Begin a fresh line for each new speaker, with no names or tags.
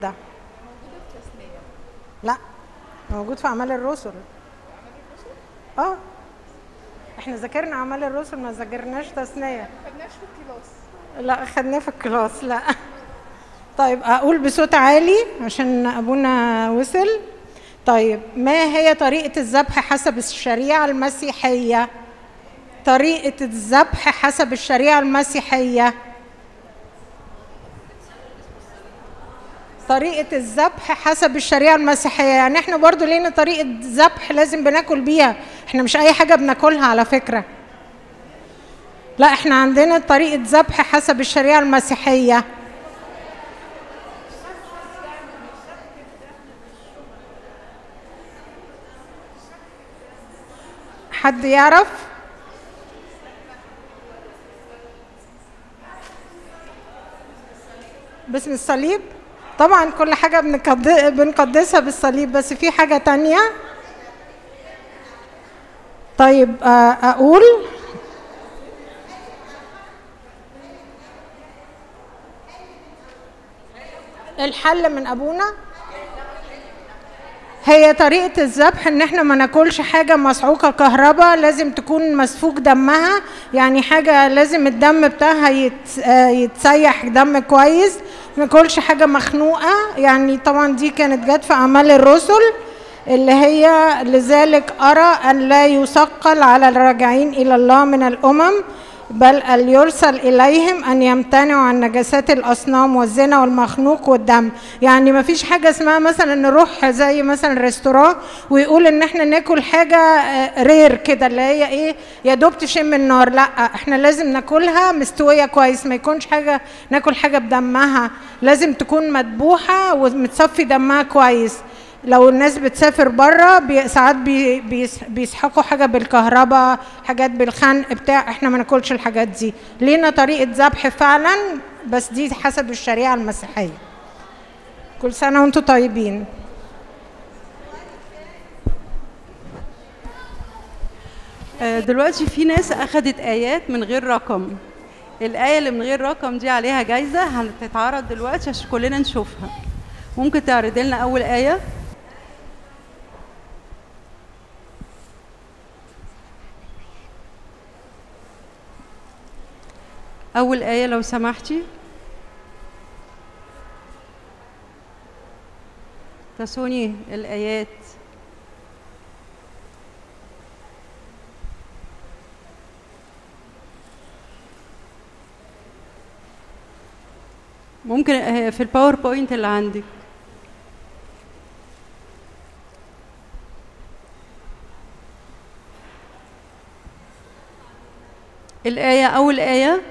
ده لا موجود في اعمال الرسل اه احنا ذاكرنا اعمال الرسل ما ذاكرناش تثنيه
خدناش في الكلاس
لا خدناه في الكلاس لا طيب اقول بصوت عالي عشان ابونا وصل طيب ما هي طريقه الذبح حسب الشريعه المسيحيه طريقه الذبح حسب الشريعه المسيحيه طريقة الذبح حسب الشريعة المسيحية يعني احنا برضو لينا طريقة ذبح لازم بناكل بيها احنا مش اي حاجة بناكلها على فكرة لا احنا عندنا طريقة ذبح حسب الشريعة المسيحية حد يعرف باسم الصليب طبعا كل حاجة بنقد- بنقدسها بالصليب بس في حاجة تانية طيب آه، أقول الحل من أبونا هي طريقة الذبح ان احنا ما ناكلش حاجة مسعوقة كهرباء لازم تكون مسفوك دمها يعني حاجة لازم الدم بتاعها يت- آه، يتسيح دم كويس ما ناكلش حاجة مخنوقة يعني طبعا دي كانت جت في اعمال الرسل اللي هي لذلك ارى ان لا يثقل على الراجعين الى الله من الامم بل أن يرسل إليهم أن يمتنعوا عن نجاسات الأصنام والزنا والمخنوق والدم يعني ما فيش حاجة اسمها مثلا نروح زي مثلا ريستوران ويقول إن احنا ناكل حاجة آه، رير كده اللي هي إيه يا دوب تشم النار لا احنا لازم ناكلها مستوية كويس ما يكونش حاجة ناكل حاجة بدمها لازم تكون مذبوحة ومتصفي دمها كويس لو الناس بتسافر بره بي ساعات بي بيس بيسحقوا حاجه بالكهرباء حاجات بالخنق بتاع احنا ما ناكلش الحاجات دي لينا طريقه ذبح فعلا بس دي حسب الشريعه المسيحيه كل سنه وانتم طيبين
آه، دلوقتي في ناس أخدت آيات من غير رقم الآية اللي من غير رقم دي عليها جايزة هتتعرض دلوقتي عشان كلنا نشوفها ممكن تعرض لنا أول آية أول آية لو سمحتي تسوني الآيات ممكن آه، في الباوربوينت اللي عندك الآية أول آية